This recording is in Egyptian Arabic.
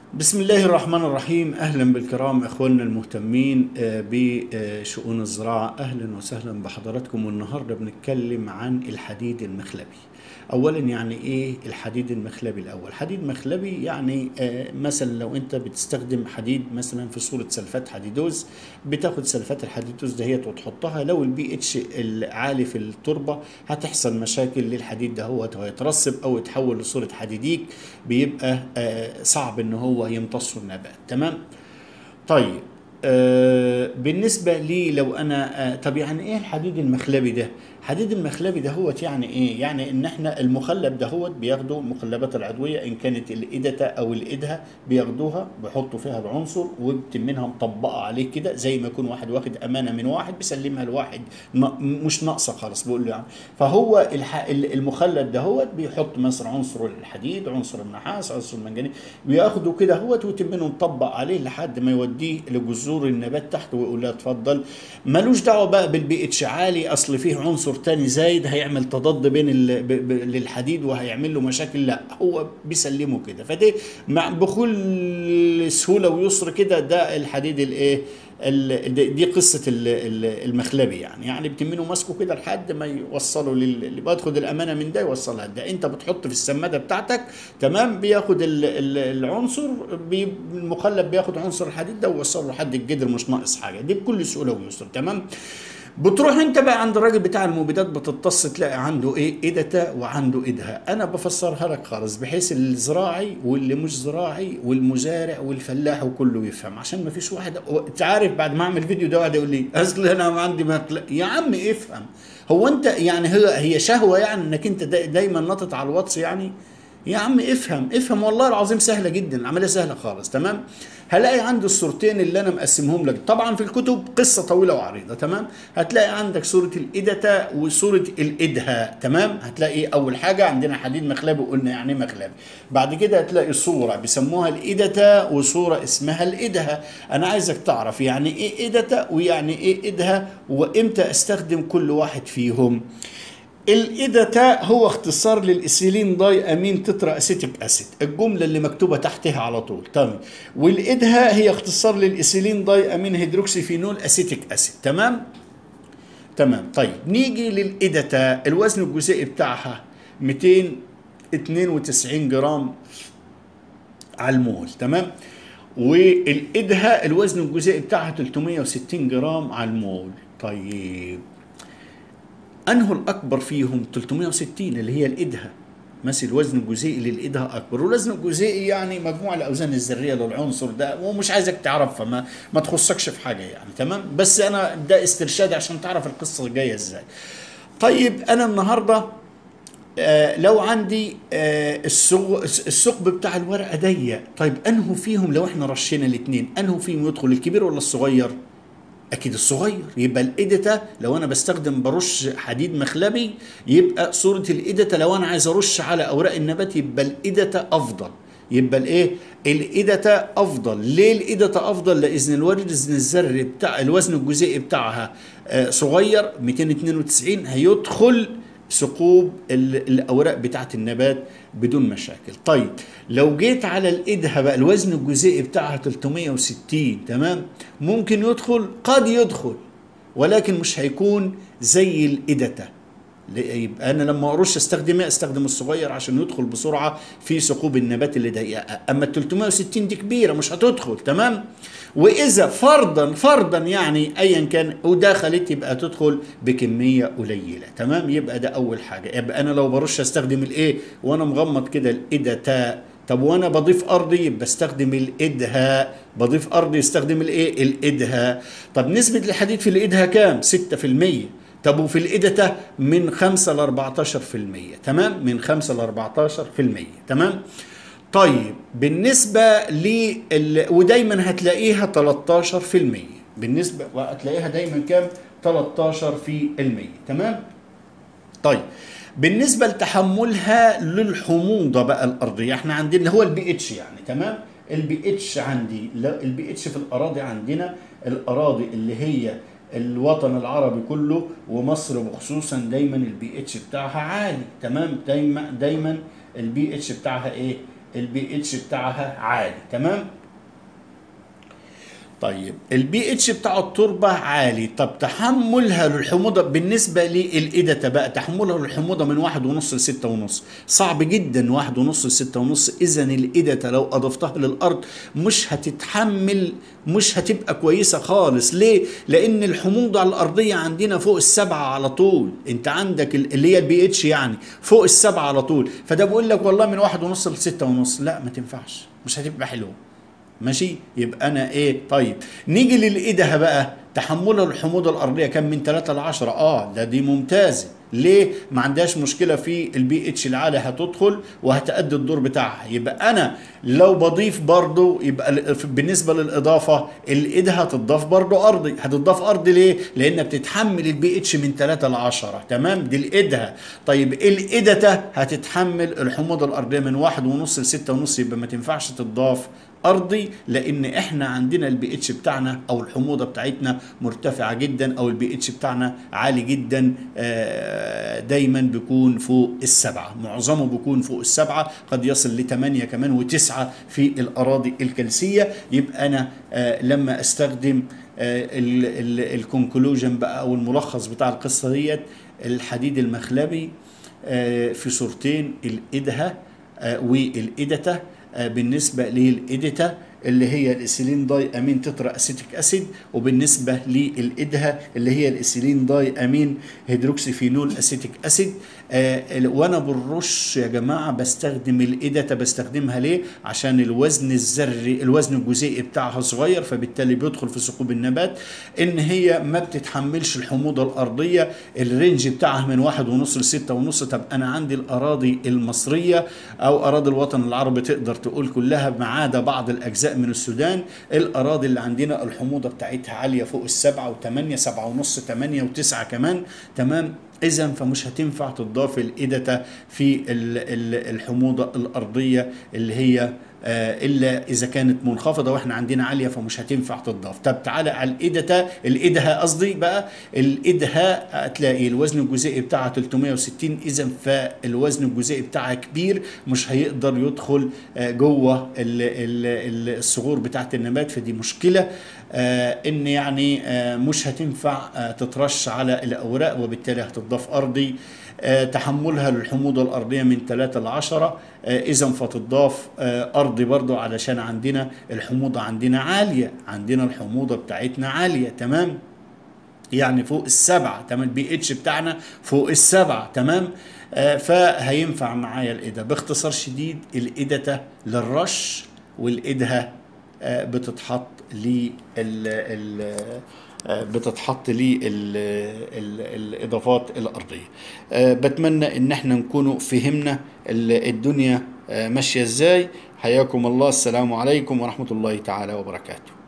بسم الله الرحمن الرحيم اهلا بالكرام اخواننا المهتمين آه، بشؤون الزراعه اهلا وسهلا بحضراتكم والنهارده بنتكلم عن الحديد المخلبي اولا يعني ايه الحديد المخلبي الاول حديد مخلبي يعني آه، مثلا لو انت بتستخدم حديد مثلا في صوره سلفات حديدوز بتاخد سلفات الحديدوز دهيت وتحطها لو البي اتش العالي في التربه هتحصل مشاكل للحديد دهوت ويترسب او يتحول لصوره حديديك بيبقى آه، صعب ان هو يمتصه النبات تمام طيب آه بالنسبة لي لو أنا آه طب يعني إيه الحديد المخلبي ده؟ الحديد المخلبي ده هو يعني إيه؟ يعني إن إحنا المخلب ده هو بياخدوا المخلبات العضوية إن كانت الإدتة أو الإدهة بياخدوها بيحطوا فيها العنصر وبتمنها مطبقة عليه كده زي ما يكون واحد واخد أمانة من واحد بيسلمها لواحد ن- مش ناقصة خالص بقول له يعني فهو الح... المخلب ده هو بيحط مثلا عنصر الحديد عنصر النحاس عنصر المنجنيز بياخده كده هو وتمنه مطبق عليه لحد ما يوديه لجذور النبات تحت ويقول لها اتفضل ملوش دعوه بقى بالبي اتش عالي اصل فيه عنصر تاني زايد هيعمل تضاد بين ال... ب... ب... للحديد وهيعمل له مشاكل لا هو بيسلمه كده فدي مع بكل سهوله ويسر كده ده الحديد الايه ال- دي دي قصه ال- ال- المخلبي يعني يعني بتمنه ماسكه كده لحد ما يوصله لل- اللي بياخد الامانه من ده يوصلها ده انت بتحط في السماده بتاعتك تمام بياخد ال- ال- العنصر بي المخلب بياخد عنصر الحديد ده ويوصله لحد الجدر مش ناقص حاجه دي بكل سهوله ويسر تمام بتروح انت بقى عند الراجل بتاع المبيدات بتتص تلاقي عنده ايه ادتا وعنده ادها انا بفسرها لك خالص بحيث الزراعي واللي مش زراعي والمزارع والفلاح وكله يفهم عشان ما فيش واحد انت عارف بعد ما اعمل فيديو ده واحد يقول لي اصل انا ما عندي مقلق يا عم افهم هو انت يعني هي هي شهوه يعني انك انت دا دايما ناطط على الواتس يعني يا عم افهم افهم والله العظيم سهله جدا العمليه سهله خالص تمام هلاقي عندي الصورتين اللي انا مقسمهم لك طبعا في الكتب قصه طويله وعريضه تمام هتلاقي عندك صوره الادتا وصوره الادها تمام هتلاقي اول حاجه عندنا حديد مخلبي قلنا يعني إيه مخلبي بعد كده هتلاقي صوره بيسموها الادتا وصوره اسمها الادها انا عايزك تعرف يعني ايه ادتا ويعني ايه ادها وامتى استخدم كل واحد فيهم الإدتا هو اختصار للإيثيلين داي أمين تترا أسيتيك أسيد الجملة اللي مكتوبة تحتها على طول تمام والإدها هي اختصار للإيثيلين داي أمين هيدروكسي فينول أسيتيك أسيد تمام تمام طيب نيجي للإدتا الوزن الجزيئي بتاعها 292 جرام على المول تمام والإدها الوزن الجزيئي بتاعها 360 جرام على المول طيب انه الاكبر فيهم 360 اللي هي الادهه مثل الوزن الجزيئي للادهه اكبر والوزن الجزيئي يعني مجموع الاوزان الذريه للعنصر ده ومش عايزك تعرفها ما ما تخصكش في حاجه يعني تمام بس انا ده استرشاد عشان تعرف القصه جايه ازاي طيب انا النهارده آه لو عندي آه الثقب الثقب بتاع الورقه ضيق طيب انه فيهم لو احنا رشينا الاثنين انه فيهم يدخل الكبير ولا الصغير اكيد الصغير يبقى الادتا لو انا بستخدم برش حديد مخلبي يبقى صوره الادتا لو انا عايز ارش على اوراق النبات يبقى الادتا افضل يبقى الايه الادتا افضل ليه الادتا افضل لان الوزن الذري بتاع الوزن الجزيئي بتاعها آه، صغير 292 هيدخل ثقوب ال- الاوراق بتاعت النبات بدون مشاكل طيب لو جيت على الادهه بقى الوزن الجزيئي بتاعها 360 تمام ممكن يدخل قد يدخل ولكن مش هيكون زي الادته يبقى انا لما ارش استخدم ايه استخدم الصغير عشان يدخل بسرعه في ثقوب النبات اللي ضيقه اما ال 360 دي كبيره مش هتدخل تمام واذا فرضا فرضا يعني ايا كان ودخلت يبقى تدخل بكميه قليله تمام يبقى ده اول حاجه يبقى انا لو برش استخدم الايه وانا مغمض كده الادتا طب وانا بضيف ارضي يبقى استخدم الادها بضيف ارضي استخدم الايه الادها طب نسبه الحديد في الادها كام 6% طب وفي الإدتة من 5 ل 14% تمام من 5 ل 14% تمام طيب بالنسبة لل ودايما هتلاقيها 13% بالنسبة وهتلاقيها دايما كام 13% تمام طيب بالنسبة لتحملها للحموضة بقى الأرضية احنا عندنا اللي هو البي اتش يعني تمام البي اتش عندي البي اتش في الأراضي عندنا الأراضي اللي هي الوطن العربي كله ومصر بخصوصا دايما البي اتش بتاعها عالي تمام دايما دايما البي اتش بتاعها ايه البي اتش بتاعها عالي تمام طيب البي اتش بتاع التربة عالي طب تحملها للحموضة بالنسبة للإدتة بقى تحملها للحموضة من واحد ونص لستة ونص صعب جدا واحد ونص لستة ونص إذا الإدتة لو أضفتها للأرض مش هتتحمل مش هتبقى كويسة خالص ليه؟ لأن الحموضة الأرضية عندنا فوق السبعة على طول أنت عندك اللي هي البي اتش يعني فوق السبعة على طول فده بقول لك والله من واحد ونص لستة ونص لا ما تنفعش مش هتبقى حلوه ماشي يبقى انا ايه طيب نيجي للإدها بقى تحملها الحموضة الأرضية كم من 3 ل 10 اه ده دي ممتازة ليه ما عندهاش مشكلة في البي اتش العالي هتدخل وهتأدي الدور بتاعها يبقى أنا لو بضيف برضو يبقى بالنسبة للإضافة الإدها هتضاف برضو أرضي هتضاف أرضي ليه لأنها بتتحمل البي اتش من 3 ل 10 تمام دي الإدها طيب الإدتة هتتحمل الحموضة الأرضية من واحد ونص لستة ونص يبقى ما تنفعش تضاف ارضي لان احنا عندنا البي اتش بتاعنا او الحموضه بتاعتنا مرتفعه جدا او البي اتش بتاعنا عالي جدا دايما بيكون فوق السبعه معظمه بيكون فوق السبعه قد يصل لثمانيه كمان وتسعه في الاراضي الكلسيه يبقى انا لما استخدم الكونكلوجن بقى او الملخص بتاع القصه ديت الحديد المخلبي في صورتين الادهه والادته بالنسبه للإديتا اللي هي الإيثيلين داي أمين تترا أسيتيك أسيد وبالنسبة للإدها اللي هي الإيثيلين داي أمين هيدروكسي فينول أسيتيك أسيد آه وأنا بالرش يا جماعة بستخدم الإدتا بستخدمها ليه؟ عشان الوزن الذري الوزن الجزيئي بتاعها صغير فبالتالي بيدخل في ثقوب النبات إن هي ما بتتحملش الحموضة الأرضية الرينج بتاعها من واحد ونص لستة ونص طب أنا عندي الأراضي المصرية أو أراضي الوطن العربي تقدر تقول كلها ما عدا بعض الأجزاء من السودان الأراضي اللي عندنا الحموضة بتاعتها عالية فوق السبعة وثمانية سبعة ونص ثمانية وتسعة كمان تمام اذا فمش هتنفع تضاف الإدتة في الحموضة الأرضية اللي هي آه الا اذا كانت منخفضه واحنا عندنا عاليه فمش هتنفع تضاف طب تعالى على الإدتة الإدها قصدي بقى الإدها هتلاقي الوزن الجزيئي بتاعها 360 اذا فالوزن الجزيئي بتاعها كبير مش هيقدر يدخل آه جوه الصغور بتاعه النبات فدي مشكله آه ان يعني آه مش هتنفع آه تترش على الاوراق وبالتالي هتضاف ارضي آه تحملها للحموضة الأرضية من 3 ل 10 آه إذا فتضاف آه أرضي برضو علشان عندنا الحموضة عندنا عالية عندنا الحموضة بتاعتنا عالية تمام يعني فوق السبعة تمام البي اتش بتاعنا فوق السبعة تمام آه فهينفع معايا الإدة باختصار شديد الإدة للرش والإدهة آه بتتحط لل بتتحط لي الاضافات الارضيه أه بتمنى ان احنا نكونوا فهمنا الدنيا ماشيه ازاي حياكم الله السلام عليكم ورحمه الله تعالى وبركاته